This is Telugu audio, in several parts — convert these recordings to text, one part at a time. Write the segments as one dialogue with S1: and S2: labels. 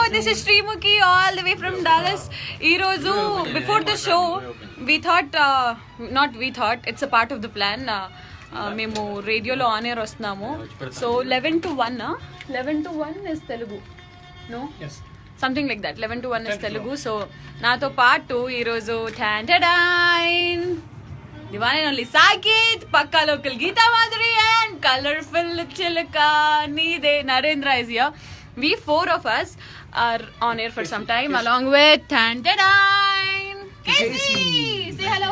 S1: This is Srimukhi all the way from Dallas ఈ రోజు before the show we thought not we thought it's a part of the plan మేము రేడియోలో ఆన్ ఎయిర్ వస్తున్నాము so eleven to one eleven to one is Telugu no something like that eleven to one is Telugu so నాతో పాటు ఈరోజు టాంటడైన్ దివానే ఓన్లీ సాకిత్ పక్కా local Geetha Madhuri and colourful చిలక నీదే Narendra is here we four of us are on air for some time along with Tantadine. Casey, say hello.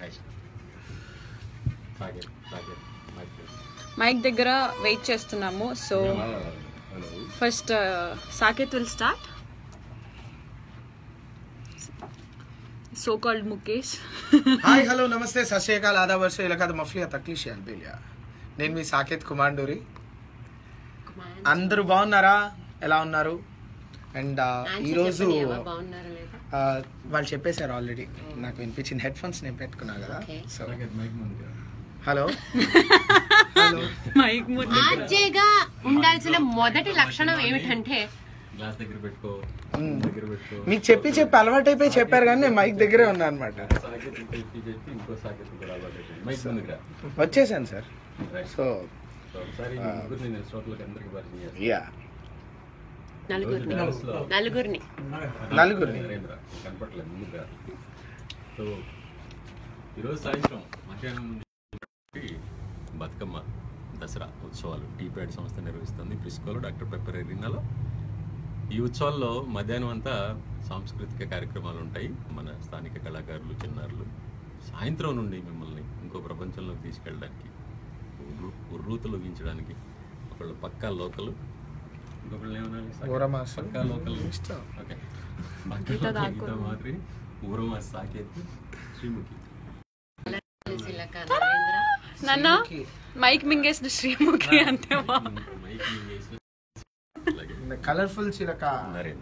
S1: Mic దగ్గర వెయిట్ చేస్తున్నాము so first Saketh will start so called Mukesh
S2: hi hello namaste Sat Shri అకాల్ ఆదా వర్ష ఇలాకాద మఫ్లియా తక్లీష్ అల్బేలియా నేను మీ సాకేత్ కుమాండూరి అందరూ బాగున్నారా ఎలా ఉన్నారు అండ్ ఈరోజు ఆ, వాళ్ళు చెప్పేశారు ఆల్రెడీ నాకు వినిపించింది హెడ్ ఫోన్స్ నేను పెట్టుకున్నా కదా సో హలో హలో
S1: మైక్
S3: ఆర్జేగా ఉండాల్సిన మొదటి లక్షణం ఏమిటంటే
S4: గ్లాస్ దగ్గర పెట్టుకో
S2: మ్మ్.
S4: దగ్గర పెట్టుకో
S2: మీకు చెప్పి చెప్పి అలవాటు అయిపోయి చెప్పారు కానీ నేను మైక్ దగ్గరే ఉన్నా అనమాట
S4: సాకెట్ చెప్పి చెప్పి ఇంకో సాకెట్ కూడా అలవాటు అయిపోయింది మైక్ ముందుకు రా
S2: వచ్చేసాను సార్
S4: రైట్
S2: సో
S4: సో ఒకసారి ఈ ముగ్గురు నేను శ్రోతలకు అందరికి పరిచయం చేస్తాను
S2: యా
S3: నలుగురిని
S4: డాలస్ లో
S3: నలుగురిని
S2: నలుగురిని
S4: నరేంద్ర కనపట్లేదు ముందుకు రా సో ఈరోజు సాయంత్రం మధ్యాహ్నం నుండి బతుకమ్మ దసరా ఉత్సవాలు టీ ప్యాడ్ సంస్థ నిర్వహిస్తుంది ప్రిస్కోలో డాక్టర్ పెప్పర్ ఎరీనాలో ఈ ఉత్సవాల్లో మధ్యాహ్నం అంతా సాంస్కృతిక కార్యక్రమాలు ఉంటాయి మన స్థానిక కళాకారులు చిన్నారులు సాయంత్రం నుండి మిమ్మల్ని ఇంకో ప్రపంచంలోకి తీసుకెళ్ళడానికి ఉర్రు ఉర్రూతలొగించడానికి ఒకళ్ళు పక్కా లోకలు ఇంకొకళ్ళు ఏమనాలి
S2: ఊరమాసం.
S4: పక్కా లోకల్
S2: ఇష్టం.
S4: ఓకే పక్కా గీత మాదిరి ఊరమా సాకేత్ శ్రీముఖి
S3: చిలక నరేంద్ర
S1: నన్న మైక్ మింగేసిన శ్రీముఖి అంతే మా
S4: మైక్ వేసి అలాగే
S2: కలర్ఫుల్ చిలక
S4: నరేంద్ర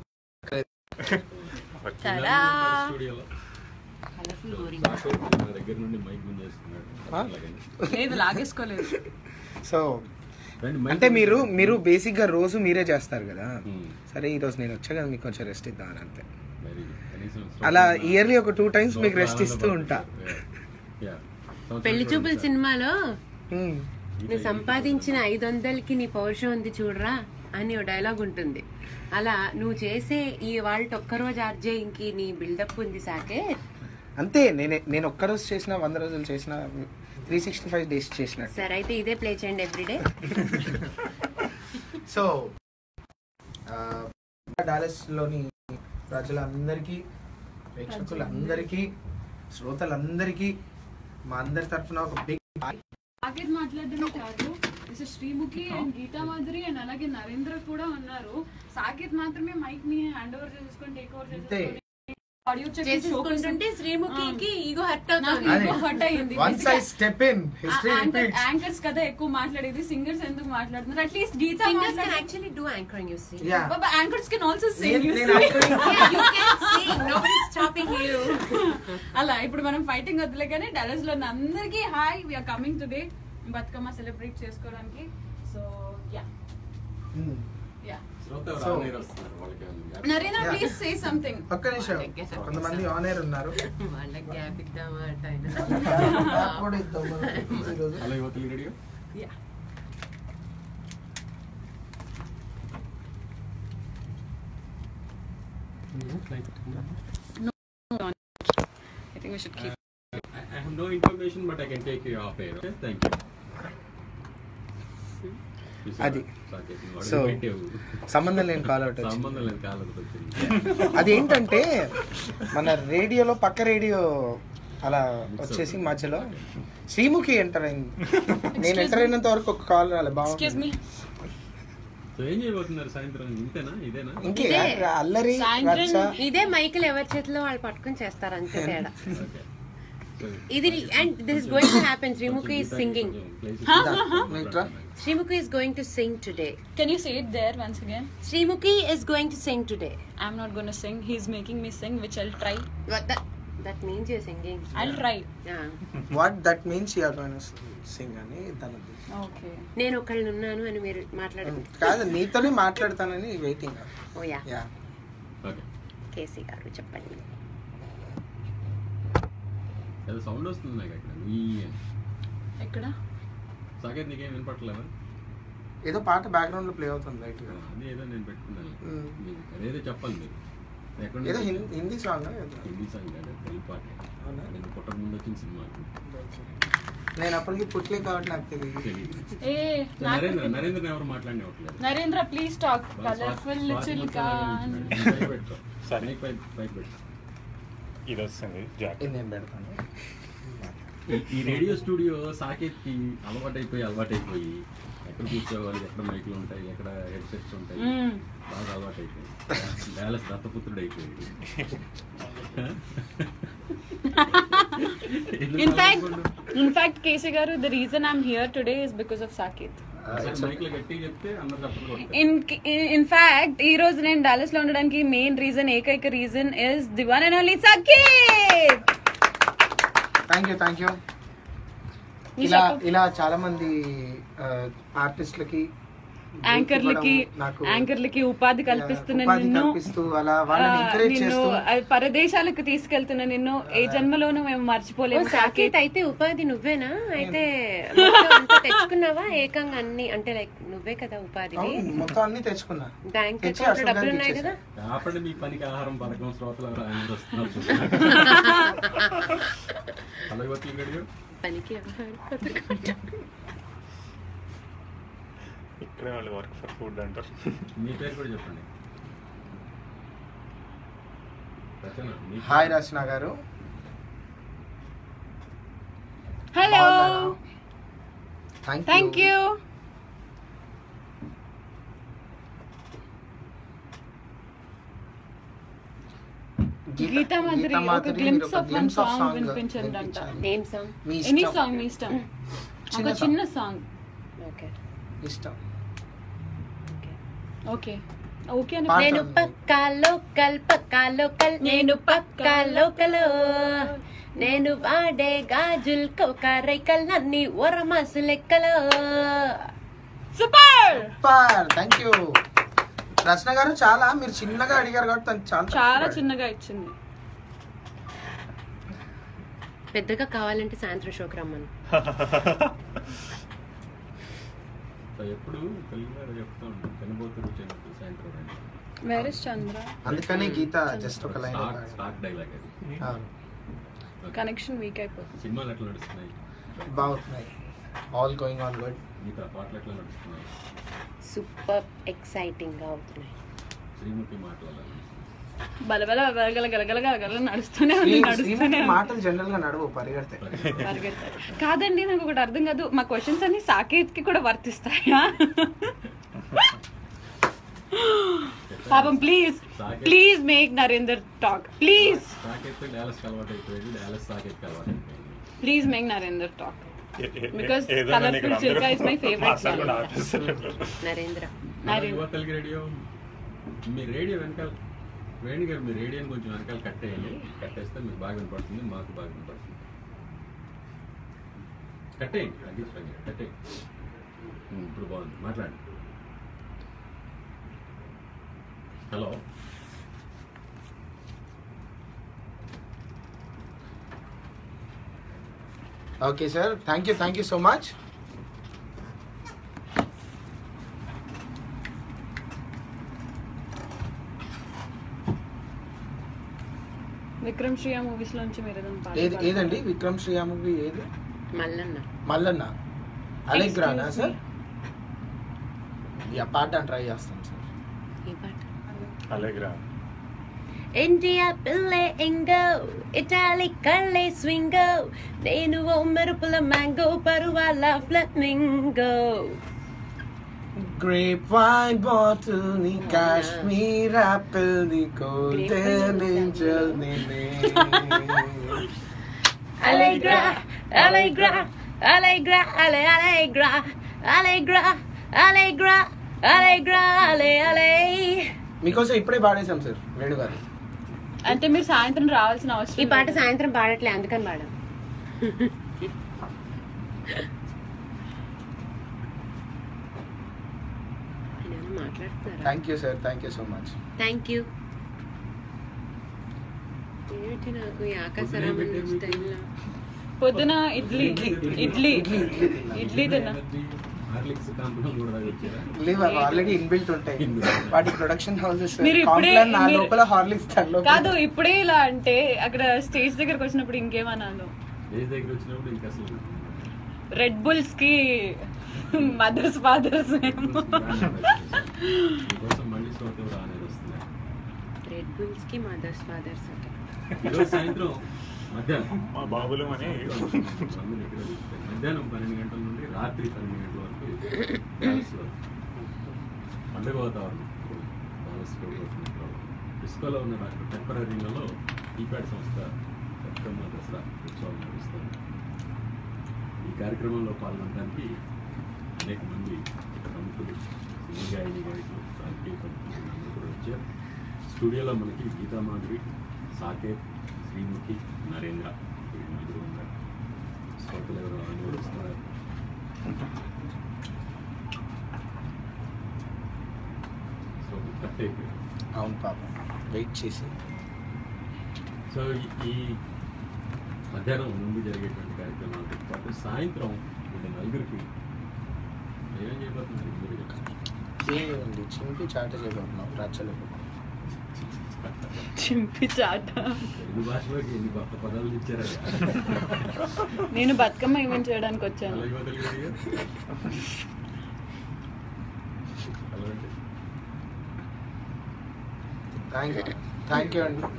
S1: తడా.
S4: స్టూడియోలో
S3: కలర్ఫుల్ ఊరి
S4: సాకేత్ నా దగ్గర నుండి మైక్ గుంజేస్తున్నాడు అలాగే
S1: లేదు లాగేసుకోలేదు
S2: సో
S4: రండి, మైక్
S2: అంటే మీరు మీరు బేసిక్ గా రోజు మీరే చేస్తారు కదా
S4: మ్మ్.
S2: సరే ఈ రోజు నేను వచ్చా కదా మీకు కొంచెం రెస్ట్ ఇద్దామని అంతే
S4: మరి కనీసం
S2: అలా
S4: శ్రోతలు
S2: ఇయర్లీ ఒక టూ టైమ్స్ మీకు
S4: లోపల
S2: రెస్ట్ ఇస్తూ ఉంటా
S4: ఆనందపడతారు. Yeah. సంవత్సరం
S3: పెళ్లి చూపుల
S4: చూడండి
S3: సినిమాలో
S2: మ్మ్.
S3: నువ్వు సంపాదించిన ఐదు వందలకి నీ పౌరుషం ఉంది చూడరా అని ఓ డైలాగ్ ఉంటుంది అలా నువ్వు చేసే ఈ వాళ్ళ ఒక్కరోజు ఆర్జేయింగ్కి నీ బిల్డప్ ఉంది సాకే
S2: అంతే నేను నేను ఒక్క రోజు చేసిన వంద రోజులు చేసిన త్రీ సిక్స్టీ ఫైవ్ డేస్ చేసినట్టు
S3: సరే అయితే ఇదే ప్లే చేయండి ఎవ్రీడే
S2: సో డాలస్ లోని ప్రజలందరికీ ప్రేక్షకులందరికీ శ్రోతలందరికీ మా అందరి తరఫున ఒక బిగ్
S1: సాకేత్ మాట్లాడడమే కాదు this is Sreemukhi and Geetha Madhuri and అలాగే నరేంద్ర కూడా ఉన్నారు సాకేత్ మాత్రమే మైక్ ని హ్యాండ్ ఓవర్ చేసుకొని టేక్ ఓవర్
S2: అంతే.
S1: ఆడియో
S3: చేసేసుకుంటుంటే శ్రీముఖికి ఈగో హర్ట్
S1: నాకు
S3: అవుతుంది
S1: ego hurt అయ్యింది.
S2: Once I step in history repeats
S1: anchors కదా ఎక్కువ మాట్లాడేది సింగర్స్ ఎందుకు మాట్లాడుతున్నారు at least Geetha
S3: singers can actually do anchoring you see
S2: ya
S1: anchors can also sing
S2: నేను నేను actually-
S3: you can sing nobody stopping you
S1: అలా ఇప్పుడు మనం ఫైటింగ్ వద్దులే కానీ డాలస్ లో ఉన్న అందరికీ hi we are coming today Bathukamma celebrate చేసుకోవడానికి సో యా
S2: మ్మ్.
S1: యా
S4: శ్రోత
S2: So-
S4: రానేరు వస్తున్నారు వాళ్ళకి ఏమన్నా
S1: నరేనా
S2: Yeah.
S1: ప్లీజ్ సే సంథింగ్
S2: ఒక్క నిమిషం కొంతమంది ఆన్ ఎయిర్ ఉన్నారు
S3: వాళ్ళకి గ్యాప్ ఇద్దామా అట
S2: కూడా ఇద్దాం మనం ఈరోజు.
S4: హలో యువతలు radio
S1: ya I think we should keep
S4: I, I have no information, but I can take you off air. Okay, thank you.
S2: అది.
S4: సాకేత్, నువ్వు
S2: So,
S4: అడుగుపెట్టావు.
S2: సంబంధం లేని కాల్ అవుట్ వచ్చింది
S4: సంబంధం లేదు కాలం వచ్చింది
S2: అదేంటంటే మన రేడియోలో పక్క రేడియో అలా వచ్చేసి మధ్యలో శ్రీముఖి ఎంటర్ అయింది నేను ఎంటర్ అయినంత వరకు ఒక కాల్ రాలే
S1: ఎక్స్క్యూజ్ మీ
S2: బాగుంది
S4: సో ఏం చేయబోతున్నారు సాయంత్రం ఇంతేనా ఇదేనా
S2: ఇంకే
S3: ఇదే.
S2: అల్లరి
S1: సాయంత్రం
S2: రచ్చ
S3: ఇదే మైకులు ఎవరి చేతిలో వాళ్ళు పట్టుకొని చేస్తారు అంతే తేడా
S4: ఓకే సో
S3: ఇది and this is going to happen Sreemukhi is singing
S2: ఇట్రా.
S3: Sreemukhi is going to sing today
S1: can you say it there once again
S3: Sreemukhi is going to sing today
S1: I'm not gonna sing he's making me sing which I'll try
S3: that means you singing
S1: I'll try
S2: what that means you're going sing అని తనది
S1: ఓకే
S3: నేను ఒకళ్ళు ఉన్నాను అని మీరు మాట్లాడుకుంటారు
S2: కాదు నీతోనే మాట్లాడతానని waiting
S3: oh yeah
S2: yeah
S4: okay
S3: KC గారు చెప్పండి
S4: ఏదో సౌండ్ వస్తుంది నాకు ఇక్కడ ఈ
S1: ఎక్కడ
S4: సాకేత్ నీకేం వినపట్లేదా
S2: ఏదో పాట బ్యాక్గ్రౌండ్ లో ప్లే అవుతుంది లైట్ గా
S4: అది ఏదో నేను పెట్టుకున్నాను
S2: మ్మ్.
S4: మీకు అదేదో చెప్పాలి మీరు ఎక్కడ
S2: ఏదో
S4: నుంచి
S2: హిందీ హిందీ సాంగ్
S4: హిందీ సాంగ్ కాదు తెలుగు పాట
S2: అవునా?
S4: నేను పుట్టక ముందు వచ్చిన సినిమా
S2: నేను అప్పటికి పుట్టలే కాబట్టి నాకు తెలియదు
S4: తెలియదు
S1: ఏ
S4: నరేంద్ర నరేంద్ర ఎవరు మాట్లాడినట్లేదు
S1: నరేంద్ర ప్లీజ్ టాక్ కలర్ఫుల్ చిల్కా
S4: సరే పైకి పైకి పెట్టు
S5: ఇది వస్తుంది జాక్
S2: ఇది నేను పెడతాను
S4: ఈ- ఈ రేడియో స్టూడియో సాకేత్కి అలవాటైపోయి అలవాటైపోయి ఎక్కడ కూర్చోవాలి ఎక్కడ మైకులు ఉంటాయి ఎక్కడ హెడ్ సెట్స్ ఉంటాయి బాగా అలవాటైపోయి డాలస్ దత్తపుత్రుడు అయిపోయింది
S1: In fact, in fact, Casey garu, the reason I'm here today is because of Saket.
S4: మైక్లో గట్టి చెప్తే అందరు తప్పదు
S1: ఇన్ ఇన్ ఫ్యాక్ట్ ఈ రోజు నేను డాలస్ లో ఉండడానికి మెయిన్ రీజన్ ఏకైక reason is the one and only Saketh
S2: thank you thank you ఇలా ఇలా చాలా మంది ఆర్టిస్టులకి
S1: యాంకర్లకి
S2: నాకు
S1: యాంకర్లకి ఉపాధి కల్పిస్తున్న
S2: ఉపాధి
S1: నిన్ను
S2: కల్పిస్తూ అలా వాళ్ళని
S1: ఆ,
S2: ఎంకరేజ్
S1: నిన్ను
S2: చేస్తూ
S1: ఆ, పరదేశాలకు తీసుకెళ్తున్న నిన్ను ఏ జన్మలోనూ మేము
S3: ఓ
S1: మర్చిపోలేము
S3: సాకేత్
S1: సాకేత్
S3: అయితే ఉపాధి నువ్వేనా అయితే మొత్తం అంతా తెచ్చుకున్నావా ఏకంగా అన్ని అంటే లైక్ నువ్వే కదా ఉపాధివి
S2: అవును, మొత్తం అన్ని తెచ్చుకున్నా
S3: బ్యాంక్
S2: తెచ్చి
S3: అకౌంట్
S2: అశోక్
S3: డబ్బులు
S2: గారికి
S3: ఉన్నాయి కదా
S2: ఇచ్చేసా.
S4: కాపాడి మీ పనికి ఆహారం పథకం శ్రోతలు ఎవరు ఆయన వస్తున్నారు చూస్తున్నారు. హలో యువతి గడియో
S3: పనికి ఎవరు?
S5: ఇక్కడే వాళ్ళు వర్క్ ఫర్ ఫుడ్ అంటారు
S4: మీ పేరు కూడా చెప్పండి రచన మీ
S2: హాయ్ రచన గారు
S1: hello
S2: thank
S1: thank you Geetha Madhuri ఒక glimpse of one song వినిపించండి అంట.
S3: ఏం సాంగ్
S2: మీ
S1: ఎనీ
S2: ఇష్టం
S1: సాంగ్ మీ ఇష్టం
S2: చిన్న
S1: ఒక
S2: song.
S1: చిన్న సాంగ్
S3: ఓకే
S2: ఇష్టం
S1: ఓకే ఓకే అని
S2: పాట
S3: నేను
S2: ఉంది.
S3: పక్కా లోకల్ పక్కా లోకల్ నేను పక్కా లోకల్ నేను వాడే గాజుల్ కోకరైకల్ నన్ని ఒరమాసు లెక్కలో
S1: super
S2: super thank you Rachana గారు చాలా మీరు చిన్నగా అడిగారు కాబట్టి తను చాలా
S1: చాలా
S2: తక్కువ
S1: చిన్నగా ఇచ్చింది
S3: పెద్దగా కావాలంటే సాయంత్రం షోకి రమ్మను
S4: సో ఎప్పుడు తెలుగులో చెప్తా ఉంటాం తినబోతురు చిన్నప్పుడు సాయంత్రం రండి
S1: వేర్ ఇస్ చంద్ర
S2: అందుకనే గీత జస్ట్ ఒక లైన్
S4: స్టాక్ స్టాక్ డైలాగ్ అది
S1: కనెక్షన్ వీక్ అయిపోతుంది
S4: సినిమాలు ఎట్లా నడుస్తున్నాయి
S2: బాగున్నాయి ఆల్ గోయింగ్ ఆన్ గుడ్
S4: మిగతా పాటలు ఎట్లా నడుస్తున్నాయి
S3: సూపర్ ఎక్సైటింగ్ గా అవుతున్నాయి
S4: శ్రీముఖి మాట్లాడాలి
S1: బలబల గలగల గలగల గలగల నడుస్తూనే ఉంది నడుస్తూనే ఉంది.
S2: మాటలు జనరల్ గా నడవు పరిగెడితే
S1: పరిగెత్తారు. కాదండి నాకు ఒకటి అర్థం కాదు మా క్వశ్చన్స్ అన్ని సాకేత్ కి కూడా వర్తిస్తాయా పాపం please please make Narender talk please
S4: Saketh Dallas అలవాటు అయిపోయింది డాలస్ సాకెత్ అలవాటు అయిపోయింది
S1: ప్లీజ్ మేక్ నరేందర్ టాక్
S5: ఏ- ఏ-
S1: Because
S5: ఏదైనా
S1: Colourful
S5: ఇక్కడ అందరూ
S1: Chilka is my favorite
S5: మాట్లాడుకుని
S1: song.
S5: ఆపేస్తారు.
S3: నరేంద్ర
S4: మన
S1: మరి-
S4: యువ తెలుగు రేడియో మీ రేడియో వెనకాల వేణు గారు మీ రేడియోని కొంచెం వెనకాల కట్టేయండి కట్టేస్తే మీకు బాగా వినపడుతుంది మాకు బాగా వినపడుతుంది కట్టేయండి తగ్గించండి కట్టేయండి ఉమ్, ఇప్పుడు బాగుంది మాట్లాడండి hello
S2: okay sir thank you thank you so much
S1: Vikram Shriya movies లోంచి మీరు ఏదైనా పాట
S2: ఏది
S1: పాడతారా?
S2: ఏదండి విక్రమ్ శ్రీయా మూవీ ఏది
S3: మల్లన్న
S2: మల్లన్న అలెగ్రానా
S1: Excuse
S2: సార్ యా పాడడానికి ట్రై చేస్తాం సార్
S3: ఈ పాట
S5: అలెగ్రా
S3: ఇండియా పిల్లే ఇంగో ఇటాలీ కళ్ళే స్వింగో నేను ఓ మెరుపుల మ్యాంగో పరువాల ఫ్లమింగో
S2: గ్రేప్ వైన్ బాటిల్ ని కాశ్మీర్ యాపిల్ ని గోల్డెన్ ఏంజల్ నేనే
S3: Allegra, Allegra, Allegra, Ale, Allegra, Allegra, Allegra, Allegra, Ale, Ale.
S2: మీకోసం ఇప్పుడే పాడేశాం సార్ వేణు గారు
S1: అంటే మీరు సాయంత్రం రావాల్సిన అవసరం
S3: ఈ పాట
S1: లేదు.
S3: సాయంత్రం పాడట్లే అందుకని పాడాం ఆయన ఏమో మాట్లాడుతున్నారా
S2: thank you sir thank you so much
S3: thank you ఏమిటి నాకు ఈ ఆకాశరామన్ స్టైల్లో
S1: పొద్దున ఇడ్లీ ఇడ్లీ ఇడ్లీ తిన్నా
S4: హార్లిక్స్ కాంపౌండ్ కూడా తాగొచ్చారా
S2: లేవు అవి ఆల్రెడీ ఇన్బిల్ట్ ఉంటాయి వాటి ప్రొడక్షన్ హౌసెస్
S1: మీరు ఇప్పుడే-
S2: నా
S1: మీరు-
S2: లోపల హార్లిక్స్ దాని లోపల
S1: కాదు ఇప్పుడే ఇలా అంటే అక్కడ స్టేజ్ దగ్గరకు వచ్చినప్పుడు ఇంకేమన్నాను
S4: ఏజ్ దగ్గర వచ్చినప్పుడు ఇంకా అసలు
S1: రెడ్ బుల్స్ కి మదర్స్ ఫాదర్స్
S4: మీకోసం మళ్ళీ స్టోర్ కూడా అనేది వస్తుంది
S3: రెడ్ బుల్స్ కి మదర్స్ ఫాదర్స్
S4: ఈరోజు సాయంత్రం మధ్యాహ్నం
S5: మా బాబులు అని
S4: మందులు ఇక్కడ చూస్తే మధ్యాహ్నం పన్నెండు గంటల నుండి రాత్రి పన్నెండు గంటల వరకు డాలస్లో పండుగ వాతావరణం డాలస్లో డిస్కోలో ఉన్న డాక్టర్ టెంపరీలలో ఈపాడ్ సంస్థ బతుకమ్మ దసరా ఉత్సవం నడుస్తుంది ఈ కార్యక్రమంలో పాల్గొనడానికి అనేక మంది ప్రముఖులు సినీ గాయని గాయకులు రాజకీయ ప్రముఖులు అందరూ కూడా వచ్చారు స్టూడియోలో మనకి గీతామాధురి సాకేత్ శ్రీముఖి నరేంద్ర వీళ్ళు నలుగురు ఉన్నారు శ్రోతలు ఎవరు అని వస్తున్నారు సో కట్ అయిపోయింది
S2: అవును పాపం వెయిట్ చేసి
S4: సో ఈ- ఈ మధ్యాహ్నం ముందు జరిగేటువంటి కార్యక్రమాలతో పాటు సాయంత్రం వీళ్ళ నలుగురికి ఏం చేయబోతున్నారు మీరు చెప్పండి.
S2: ఏముంది చింపి చాట చేయబోతున్నాం రచ్చలేదు
S1: చింపి చాట
S4: తెలుగు భాషలోకి ఎన్ని కొత్త పదాలు ఇచ్చారా
S1: నేను బతుకమ్మ ఈవెంట్ చేయడానికి వచ్చాను
S4: అలాగే వదిలేరు హలో అండి
S2: థ్యాంక్ యూ థ్యాంక్ యూ అండి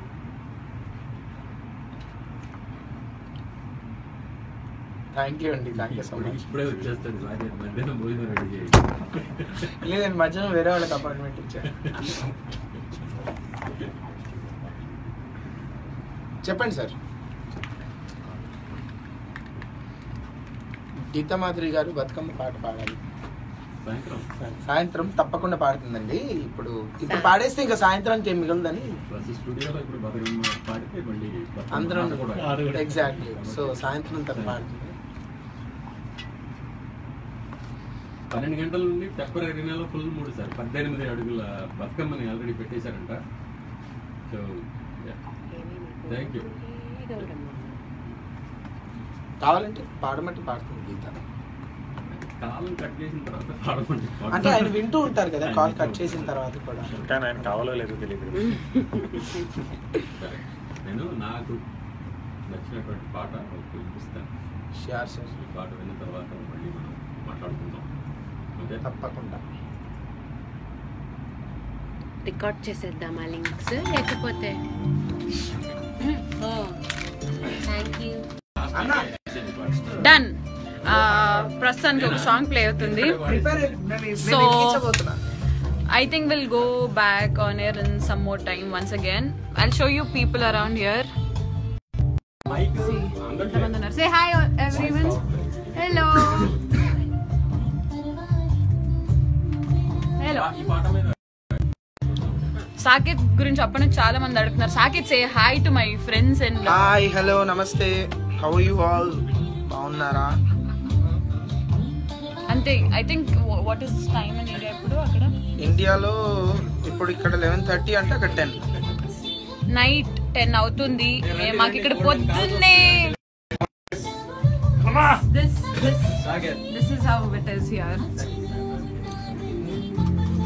S2: థ్యాంక్ యూ అండి థ్యాంక్ యూ సో
S4: ఇప్పుడు
S2: మచ్
S4: ఇప్పుడే వచ్చేస్తాడు సాగే మధ్యాహ్నం భోజనం రెడీ చేయి
S2: లేదండి మధ్యాహ్నం వేరే వాళ్ళకి అపాయింట్మెంట్ ఇచ్చారు చెప్పండి సార్ గీతామాధురి గారు బతుకమ్మ పాట పాడాలి
S4: సాయంత్రం
S2: సాయంత్రం తప్పకుండా పాడుతుందండి ఇప్పుడు ఇప్పుడు పాడేస్తే ఇంకా సాయంత్రానికి ఏం మిగలదని
S4: ప్లస్ స్టూడియోలో ఇప్పుడు బతుకమ్మ పాడితే మళ్ళీ బతుకమ్మ
S2: అందరం
S4: ఆట కూడా
S2: ఎగ్జాక్ట్లీ సో సాయంత్రం తను పాడుతుంది
S4: పన్నెండు గంటల నుండి టెప్పర్ అరీనాలో ఫుల్ మూడు సార్ పద్దెనిమిది అడుగుల బతుకమ్మని ఆల్రెడీ పెట్టేశారంట సో థ్యాంక్ యూ
S2: కావాలంటే పాడమంటే పాడుతుంది గీత
S4: కాలం కట్ చేసిన తర్వాత పాడమంటే
S2: అంటే ఆయన వింటూ ఉంటారు కదా కాల్ కట్ చేసిన తర్వాత కూడా
S5: కానీ ఆయన కావాలో లేదో తెలియదు
S4: సరే. నేను నాకు నచ్చినటువంటి పాట ఒకటి వినిపిస్తాను
S2: షూర్ సార్
S4: ఈ పాట విన్న తర్వాత మళ్ళీ మనం మాట్లాడుకుందాం ఓకే
S2: తప్పకుండా
S3: రికార్డ్ చేసేద్దామా లింక్స్ లేకపోతే థ్యాంక్ యూ
S2: అన్న
S1: డన్ ప్రస్తుతానికి ఒక సాంగ్ ప్లే అవుతుంది
S2: ప్రిపేర్
S1: So-
S2: ఎక్కించబోతున్నా
S1: I think we'll go back on air in some more time once again. I'll show you people around here. See, ఎంతమంది ఉన్నారు. Say hi everyone. Hello. Hello.
S4: ఈ పాట మీద
S1: సాకేత్ గురించి అప్పటి చాలా మంది అడుగుతున్నారు Saketh say hi to my friends and
S2: hi hello నమస్తే హౌ యూ ఆల్ బాగున్నారా
S1: అంతే I think what is time in India ఇప్పుడు అక్కడ
S2: ఇండియాలో ఇప్పుడు ఇక్కడ లెవెన్ థర్టీ అంటే అక్కడ టెన్
S1: నైట్ టెన్ అవుతుంది మే- మాకు ఇక్కడ పొద్దున్నే this this this is how it is here